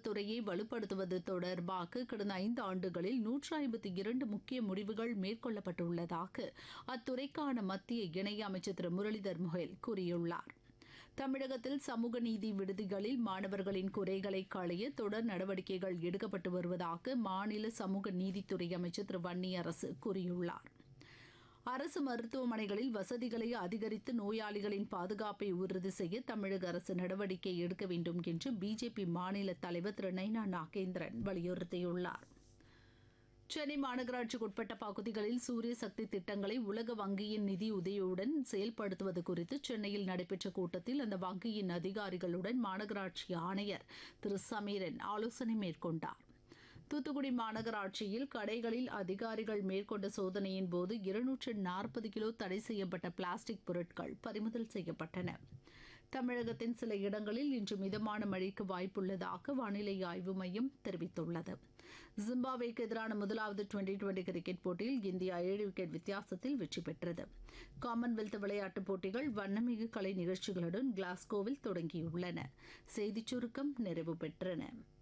துறையை வலுப்படுத்துவது தொடர்பாக கடந்த ஐந்து ஆண்டுகளில் நூற்று ஐம்பத்தி இரண்டு முக்கிய முடிவுகள் மேற்கொள்ளப்பட்டுள்ளதாக அத்துறைக்கான மத்திய இணையமைச்சர் திரு முரளிதர் மொஹேல் கூறியுள்ளார் தமிழகத்தில் சமூக நீதி விடுதிகளில் மாணவர்களின் குறைகளை களைய தொடர் நடவடிக்கைகள் எடுக்கப்பட்டு வருவதாக மாநில சமூக நீதித்துறை அமைச்சர் திரு வன்னியரசு கூறியுள்ளார் அரசு மருத்துவமனைகளில் வசதிகளை அதிகரித்து நோயாளிகளின் பாதுகாப்பை உறுதி செய்ய தமிழக அரசு நடவடிக்கை எடுக்க வேண்டும் என்று பிஜேபி மாநில தலைவர் திரு நைனா நாகேந்திரன் வலியுறுத்தியுள்ளார் சென்னை மாநகராட்சிக்குட்பட்ட பகுதிகளில் சூரிய சக்தி திட்டங்களை உலக வங்கியின் நிதி உதவியுடன் செயல்படுத்துவது குறித்து சென்னையில் நடைபெற்ற கூட்டத்தில் அந்த வங்கியின் அதிகாரிகளுடன் மாநகராட்சி ஆணையர் திரு சமீரன் ஆலோசனை மேற்கொண்டார் தூத்துக்குடி மாநகராட்சியில் கடைகளில் அதிகாரிகள் மேற்கொண்ட சோதனையின் போது இருநூற்று நாற்பது கிலோ தடை செய்யப்பட்ட பிளாஸ்டிக் பொருட்கள் பறிமுதல் செய்யப்பட்டன தமிழகத்தின் சில இடங்களில் இன்று மிதமான மழைக்கு வாய்ப்புள்ளதாக வானிலை ஆய்வு மையம் தெரிவித்துள்ளது ஜிம்பாப்வேக்கு எதிரான முதலாவது டுவெண்டி டுவெண்டி கிரிக்கெட் போட்டியில் இந்தியா ஏழு விக்கெட் வித்தியாசத்தில் வெற்றி பெற்றது காமன்வெல்த் விளையாட்டுப் போட்டிகள் வண்ணமிகு கலை நிகழ்ச்சிகளுடன் கிளாஸ்கோவில் தொடங்கியுள்ளன செய்திச் சுருக்கம் நிறைவு பெற்றன